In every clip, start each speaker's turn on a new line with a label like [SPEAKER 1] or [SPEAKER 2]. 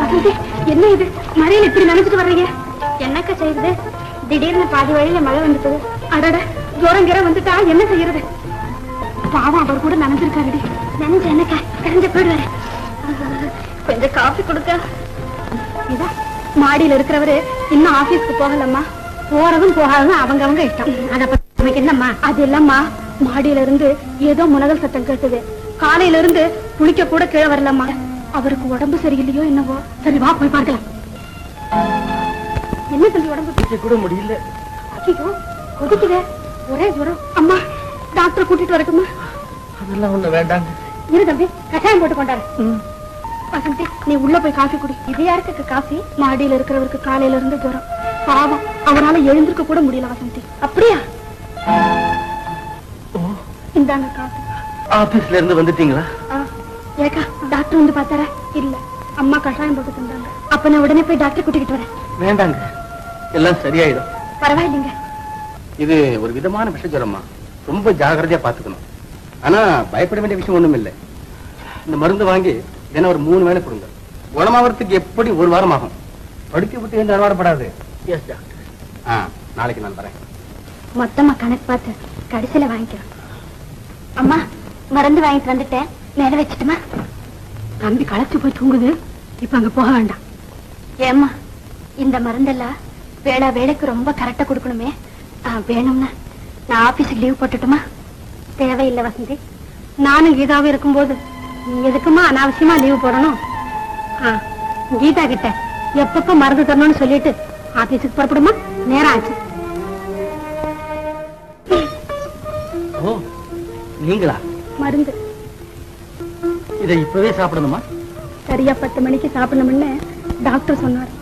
[SPEAKER 1] வசந்தி என்ன இது மழையில இப்படி நினைச்சிட்டு வர்றீங்க என்னக்கா செய்யுது திடீர்னு பாதி வழியில மழை வந்துட்டது அடட ஜோரம் கிர வந்துட்டா என்ன செய்யறது பாவம் அவர் கூட நனைஞ்சிருக்காருடி நனைஞ்ச என்னக்கா கரைஞ்ச போயிடுவாரு கொஞ்சம் காஃபி கொடுக்க இதா மாடியில இருக்கிறவரு இன்னும் ஆபீஸ்க்கு போகலம்மா போறதும் போகாததும் அவங்க அவங்க இஷ்டம் அத பத்தி என்னம்மா அது இல்லம்மா மாடியில இருந்து ஏதோ முனகல் சத்தம் கேட்டது காலையில இருந்து குளிக்க கூட கீழே வரலம்மா அவருக்கு உடம்பு சரியில்லையோ என்னவோ சரி வா போய் பார்க்கலாம் என்ன தம்பி உடம்பு
[SPEAKER 2] கூட முடியல
[SPEAKER 1] ஐயோ கொதிக்குதே ஒரே ஜுரம் அம்மா டாக்டர் கூட்டிட்டு வரட்டுமா
[SPEAKER 2] அதெல்லாம் ஒண்ணு வேண்டாங்க
[SPEAKER 1] இரு தம்பி கஷாயம் போட்டு கொண்டாரு வசந்தி நீ உள்ள போய் காஃபி குடி இது யாருக்கு காஃபி மாடியில இருக்கிறவருக்கு காலையில இருந்து ஜுரம் பாவம் அவரால எழுந்திருக்க கூட முடியல வசந்தி அப்படியா இந்தாங்க காஃபி
[SPEAKER 2] ஆபீஸ்ல இருந்து வந்துட்டீங்களா
[SPEAKER 1] ஆ, ஏக்கா டாக்டர் வந்து பார்த்தாரா இல்ல அம்மா கஷாயம் போட்டு தந்தாங்க அப்ப நான் உடனே போய் டாக்டர் கூட்டிக்கிட்டு வரேன்
[SPEAKER 2] வேண்டாங்க எல்லாம் சரியாயிடும்
[SPEAKER 1] பரவாயில்லைங்க
[SPEAKER 2] இது ஒரு விதமான விஷஜரம்மா ரொம்ப ஜாகிரதையா பாத்துக்கணும் ஆனா பயப்பட வேண்டிய விஷயம் ஒண்ணும் இல்லை இந்த மருந்து வாங்கி தினம் ஒரு மூணு வேளை கொடுங்க குணமாகறதுக்கு எப்படி ஒரு வாரம் ஆகும் படுக்க விட்டு எந்த அனுவாடப்படாது எஸ் டாக்டர் ஆ நாளைக்கு நான் வரேன்
[SPEAKER 1] மொத்தமா கணக்கு பார்த்து கடைசியில வாங்கிக்கிறோம் அம்மா மருந்து வாங்கிட்டு வந்துட்டேன் மேல வச்சுட்டுமா தம்பி களைச்சு போய் தூங்குது இப்ப அங்க போக வேண்டாம் ஏம்மா இந்த மருந்தெல்லாம் வேளா வேலைக்கு ரொம்ப கரெக்டா கொடுக்கணுமே ஆ, வேணும்னா நான் ஆபீஸுக்கு லீவ் போட்டுட்டுமா தேவையில்லை வசந்தி நானும் கீதாவும் இருக்கும்போது நீ எதுக்குமா அனாவசியமா லீவ் போடணும் ஆ, கீதா கிட்ட எப்பப்ப மருந்து தரணும்னு சொல்லிட்டு ஆபீஸுக்கு புறப்படுமா நேரம் ஆச்சு
[SPEAKER 2] ஓ நீங்களா
[SPEAKER 1] மருந்து
[SPEAKER 2] இதை இப்பவே சாப்பிடணுமா
[SPEAKER 1] சரியா பத்து மணிக்கு சாப்பிடணும்னு டாக்டர் சொன்னார்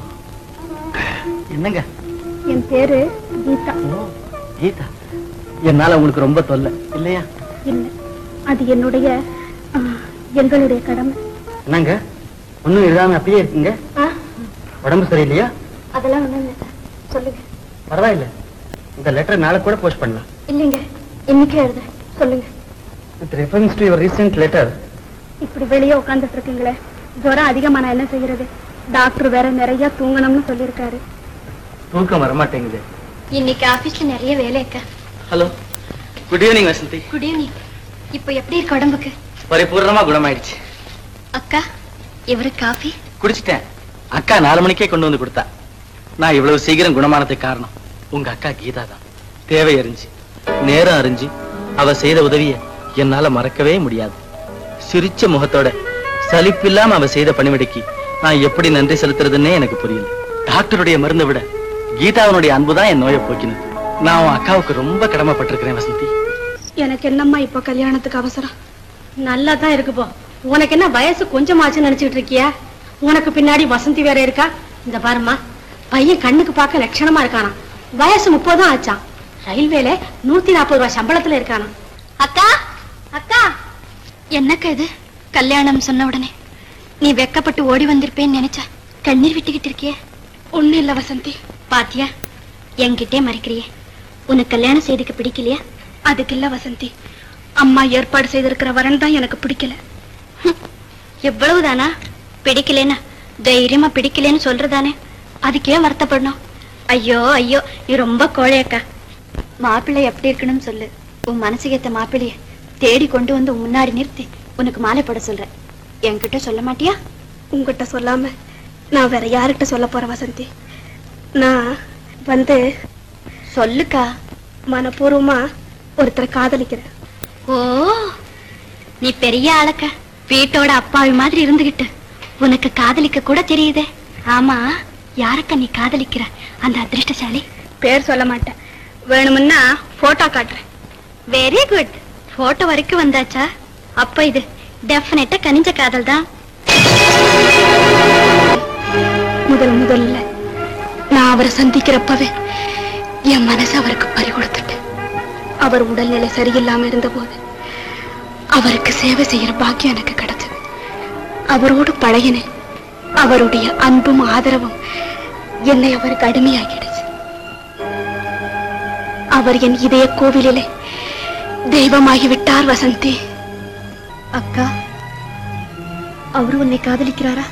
[SPEAKER 2] என்னங்க
[SPEAKER 1] என் பேரு கீதா
[SPEAKER 2] ஓ கீதா என்னால உங்களுக்கு ரொம்ப தொல்லை இல்லையா
[SPEAKER 1] இல்லை அது என்னுடைய ஆ, எங்களுடைய கடமை
[SPEAKER 2] என்னங்க ஒண்ணும் எழுதாம அப்படியே இருக்கீங்க
[SPEAKER 1] ஆ,
[SPEAKER 2] உடம்பு சரியில்லையா
[SPEAKER 1] அதெல்லாம் ஒண்ணும் இல்லை சொல்லுங்க
[SPEAKER 2] பரவாயில்ல இந்த லெட்டர் நாளை கூட போஸ்ட் பண்ணலாம்
[SPEAKER 1] இல்லைங்க இன்னைக்கு எழுத சொல்லுங்க
[SPEAKER 2] with reference to your recent letter
[SPEAKER 1] இப்படி வெளியே உட்காந்துட்டு இருக்கீங்களே ஜுரம் அதிகமா நான் என்ன செய்யறது டாக்டர் வேற நிறைய தூங்கணும்னு சொல்லியிருக்காரு
[SPEAKER 2] தூக்கம் வரமாட்டேங்குது
[SPEAKER 1] இன்னைக்கு ஆபீஸ்ல நிறைய வேலை இருக்கா
[SPEAKER 2] hello good evening Vasanthi
[SPEAKER 1] good evening இப்போ எப்படி இருக்கு உடம்புக்கு
[SPEAKER 2] பரிபூர்ணமா குணமாயிடுச்சு
[SPEAKER 1] அக்கா இவரு காஃபி
[SPEAKER 2] குடிச்சிட்டேன் அக்கா நாலு மணிக்கே கொண்டு வந்து கொடுத்தா நான் இவ்வளவு சீக்கிரம் குணமானதுக்கு காரணம் உங்க அக்கா கீதா தான் தேவை அறிஞ்சு நேரம் அறிஞ்சு அவ செய்த உதவிய என்னால மறக்கவே முடியாது சிரிச்ச முகத்தோட சலிப்பில்லாம அவ செய்த பணிவிடைக்கு நான் எப்படி நன்றி செலுத்துறதுன்னே எனக்கு புரியல டாக்டருடைய மருந்தை விட கீதாவனுடைய அன்புதான் என் நோயை போக்கினது நான் உன் அக்காவுக்கு ரொம்ப கடமைப்பட்டிருக்கிறேன் வசந்தி
[SPEAKER 1] எனக்கு என்னம்மா இப்போ கல்யாணத்துக்கு அவசரம் நல்லா தான் இருக்கு போ உனக்கு என்ன வயசு கொஞ்சமாச்சுன்னு நினைச்சிட்டு இருக்கியா உனக்கு பின்னாடி வசந்தி வேற இருக்கா இந்த பாரும்மா பையன் கண்ணுக்கு பார்க்க லட்சணமா இருக்கானா வயசு முப்பதும் ஆச்சான் ரயில்வேல நூத்தி நாற்பது ரூபாய் சம்பளத்துல இருக்கானா அக்கா அக்கா என்னக்கா இது கல்யாணம் சொன்ன உடனே நீ வெக்கப்பட்டு ஓடி வந்திருப்பேன்னு நினைச்சா கண்ணீர் விட்டுக்கிட்டு இருக்கியே ஒண்ணு இல்ல வசந்தி பாத்தியா என்கிட்டே மறைக்கிறியே உனக்கு கல்யாணம் செய்துக்க பிடிக்கலையா அதுக்கு இல்ல வசந்தி அம்மா ஏற்பாடு செய்திருக்கிற வரன் தான் எனக்கு பிடிக்கல ஹம், எவ்வளவுதானா பிடிக்கலனா தைரியமா பிடிக்கலன்னு சொல்றதானே அதுக்கே வருத்தப்படணும் ஐயோ ஐயோ நீ ரொம்ப கோழையக்கா மாப்பிள்ளை எப்படி இருக்கணும்னு சொல்லு உன் மனசுக்கு ஏத்த மாப்பிள்ளைய தேடி கொண்டு வந்து உன் முன்னாடி நிறுத்தி உனக்கு மாலை போட சொல்றேன் என்கிட்ட சொல்ல மாட்டியா உங்ககிட்ட சொல்லாம நான் வேற யாருக்கிட்ட சொல்ல போறேன் வசந்தி நான் வந்து சொல்லுக்கா மனப்பூர்வமா ஒருத்தரை காதலிக்கிறேன் ஓ நீ பெரிய ஆளக்கா வீட்டோட அப்பாவி மாதிரி இருந்துகிட்டு உனக்கு காதலிக்க கூட தெரியுதே ஆமா யாரக்கா நீ காதலிக்கிற அந்த அதிர்ஷ்டசாலி பேர் சொல்ல மாட்டேன் வேணுமுன்னா போட்டோ காட்டுறேன் வெரி குட் போட்டோ வரைக்கும் வந்தாச்சா அப்ப இது டெஃபினட்டா கனிஞ்ச காதல் தான் முதல் முதல்ல நான் அவரை சந்திக்கிறப்பவே என் மனசு அவருக்கு பறி கொடுத்துட்டேன் அவர் உடல்நிலை சரியில்லாம இருந்தபோது அவருக்கு சேவை செய்யற பாக்கியம் எனக்கு கிடைச்சது அவரோடு பழகினேன் அவருடைய அன்பும் ஆதரவும் என்னை அவருக்கு அடிமையாக்கிடுச்சு அவர் என் இதய கோவிலிலே தெய்வமாகி விட்டார் வசந்தி அக்கா அவரு உன்னை காதலிக்கிறாரா